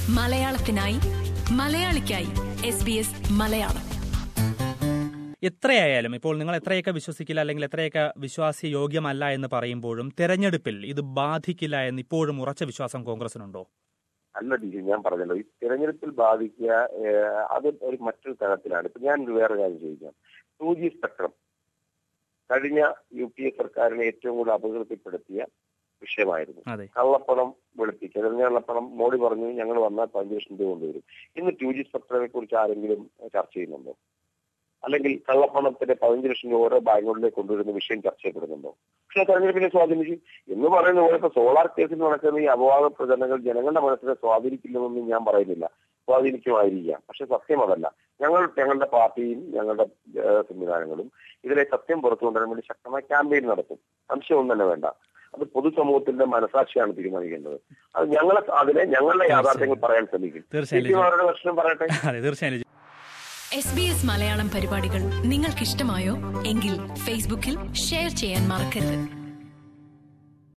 മലയാളത്തിനായി മലയാളിക്കായി S B S Malayalam എത്രയായാലും ഇപ്പോൾ നിങ്ങൾ എത്രയൊക്കെ വിശ്വസിക്കില്ല അല്ലെങ്കിൽ എത്രയൊക്കെ വിശ്വാസ യോഗ്യമല്ല എന്ന് പറയുമ്പോഴും തെരഞ്ഞെടുപ്പിൽ ഇത് ബാധിക്കില്ല എന്ന് ഇപ്പോഴും ഉറച്ച വിശ്വാസം കോൺഗ്രസിനുണ്ടോ അല്ല ടീച്ചർ ഞാൻ പറഞ്ഞല്ലോ ഈ തിരഞ്ഞെടുപ്പിൽ ബാധിക്കുക ഏഹ്, അത് ഒരു മറ്റൊരു തലത്തിലാണ് ഇപ്പൊ ഞാൻ വേറെ കാര്യം ചോദിക്കാം ടു ജി സ്പെക്ട്രം കഴിഞ്ഞ യു പി എ സർക്കാരിനെ ഏറ്റവും കൂടുതൽ അപകീർത്തിപ്പെടുത്തിയ വിഷയമായിരുന്നു അതെ കള്ളപ്പണം വെളുപ്പിക്കുക തെരഞ്ഞ കള്ളപ്പണം മോഡി പറഞ്ഞു ഞങ്ങൾ വന്നാൽ പതിനഞ്ച് ലക്ഷം രൂപ കൊണ്ടുവരും ഇന്ന് ടു ജി സ്പെക്ട്രത്തെ കുറിച്ച് ആരെങ്കിലും ചർച്ച ചെയ്യുന്നുണ്ടോ അല്ലെങ്കിൽ കള്ളപ്പണത്തിന്റെ പതിനഞ്ച് ലക്ഷം രൂപ ഓരോ ബാങ്കുകളിലേക്ക് കൊണ്ടുവരുന്ന വിഷയം ചർച്ച ചെയ്യപ്പെടുന്നുണ്ടോ പക്ഷെ തെരഞ്ഞെടുപ്പിനെ സ്വാധീനിച്ചു എന്ന് പറയുന്ന പോലെ ഇപ്പൊ സോളാർ കേസിൽ നടക്കുന്ന ഈ അപവാദ പ്രചരണങ്ങൾ ജനങ്ങളുടെ മനസ്സിനെ സ്വാധീനിക്കില്ലെന്നൊന്നും ഞാൻ പറയുന്നില്ല സ്വാധീനിക്കുമായിരിക്കാം പക്ഷെ സത്യം അതല്ല ഞങ്ങൾ ഞങ്ങളുടെ പാർട്ടിയും ഞങ്ങളുടെ ഏഹ്, സംവിധാനങ്ങളും ഇതിലെ സത്യം പുറത്തു കൊണ്ടുവരാൻ വേണ്ടി ശക്തമായ ക്യാമ്പയിൻ നടത്തും സംശയമൊന്നും തന്നെ വേണ്ട അത് പൊതുസമൂഹത്തിന്റെ മനസാക്ഷിയാണ് തീരുമാനിക്കേണ്ടത് അത് ഞങ്ങൾ അതിനെ ഞങ്ങളുടെ യാഥാർത്ഥ്യങ്ങൾ പറയാൻ ശ്രമിക്കും തീർച്ചയായും. CPM അവരുടെ പ്രശ്നം പറയട്ടെ അതെ തീർച്ചയായും എസ് ബി എസ് മലയാളം പരിപാടികൾ നിങ്ങൾക്കിഷ്ടമായോ എങ്കിൽ ഫേസ്ബുക്കിൽ ഷെയർ ചെയ്യാൻ മറക്കരുത്